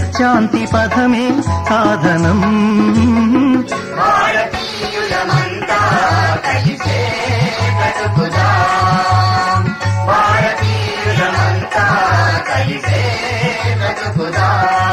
శాంతి పథమే సాధనం భారతీయులమంతా కలిసే బ్రతుకుదాం భారతీయులమంతా కలిసే బ్రతుకుదాం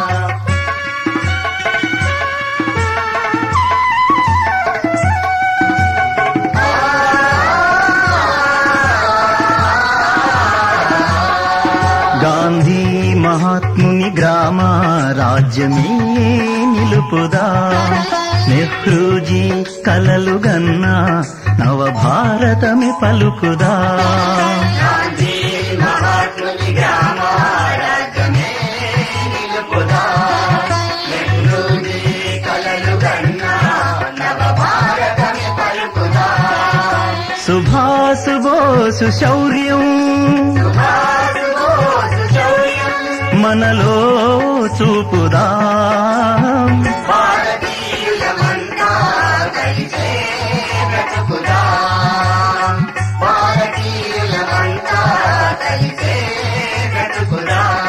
గాంధీ మహాత్ముని గ్రామ రాజ్యమే నిలుపుదా నెహ్రూజీ కలలు గన్న నవ భారతమే పలుకుదా గాంధీ మహాత్ముని గ్రామ రాజ్యమే నిలుపుదాం నెహ్రూజీ కలలు కన్నా నవ భారతమే పలుకుదాం సుభాసు బోసు శౌర్యం సుభాష్ బోసు శౌర్యం మనలో చూపుదా భారతీయులమంతా కలిసే బ్రతుకుదాం భారతీయులమంతా కలిసే బ్రతుకుదాం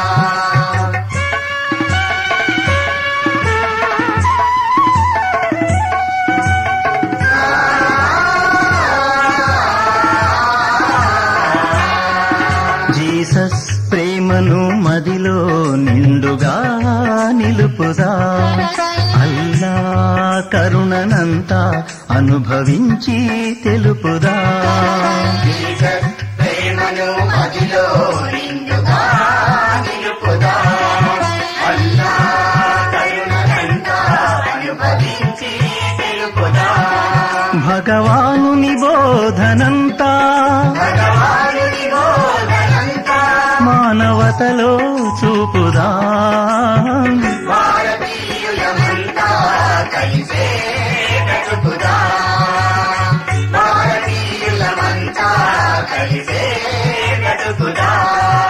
జీసస్ ప్రేమను మదిలో నిండుగా నిలుపుదా అల్లా కరుణనంతా అనుభవించి తెలుపుదా జీసస్ ప్రేమను మదిలో నిండుగా నిలుపుదాం అల్లా కరుణనంతా అనుభవించి తెలుపుదాం భగవానుని బోధనంతా భగవానుని బోధనంతా మానవతలో చూపుదా భారతీయులమంతా కలిసే బ్రతుకుదాం భారతీయులమంతా కలిసే బ్రతుకుదాం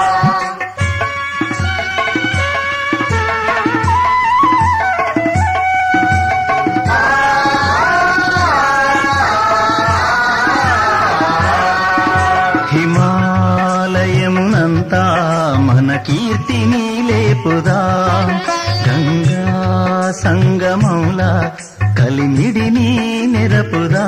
హిమాలయమునంతా మన కీర్తిని లేపుదా గంగా సంగమౌల కలిమిడిని నెరపుదా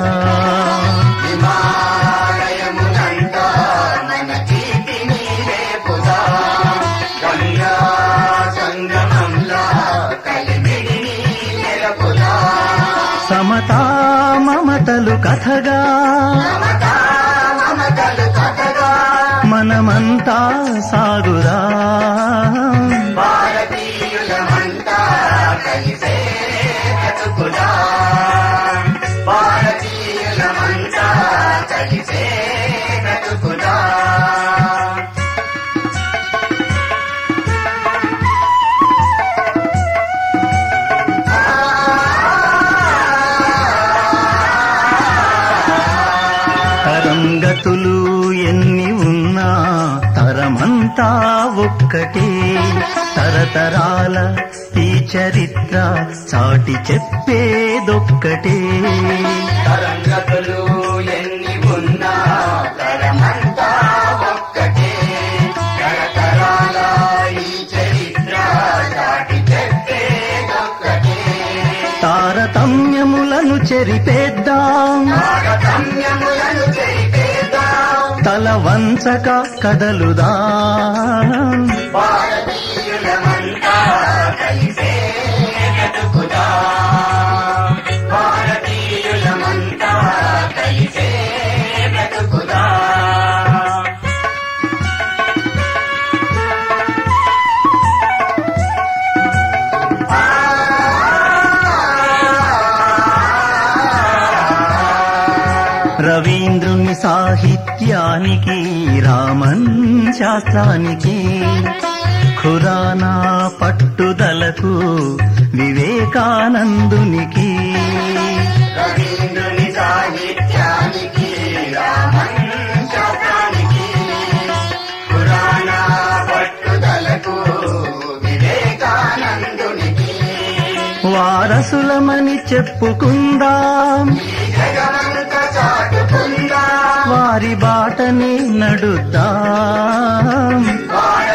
హిమాలయమునంతా మన కీర్తిని రేపుదాం గంగా సంగమంలా కలిమిడిని నెలపుదాం సమతా మమతలు కథగా మమతా మమతలు కథగా మనమంతా సాగుదా భారతీయులమంతా కలిసే బ్రతుకుదాం భారతీయులమంతా కలిసే బ్రతుకుదాం తరంగతులు ఎన్ని ఉన్నా తరమంతా ఒక్కటే తరతరాల ఈ చరిత్ర చాటి చెప్పేదొక్కటే తరంగతులు ఎన్ని ఉన్నా తరమంతా ఒక్కటే తరతరాల ఈ చరిత్ర దాటి చెప్పేదొక్కటే తారతమ్యములను చెరిపేద్దాం తారతమ్యములను చెరిపేద్దాం తల వంచక కదలుదాం భారతీయులమంతా కలిసే బ్రతుకుదాం భారతీయులమంతా కలిసే బ్రతుకుదాం రవీంద్రుని సాహిత్యానికి రామన్ శాస్త్రానికి ఖురానా పట్టుదలకు వివేకానందునికి రవీంద్రుని సాహిత్యానికి రామన్ శాస్త్రానికి పురాణ పట్టుదలకు వివేకానందునికి వారసులమని చెప్పుకుందాం జగమంత చాటుకుందా వారి బాటని నడుద్దాం భారతీయులమంతా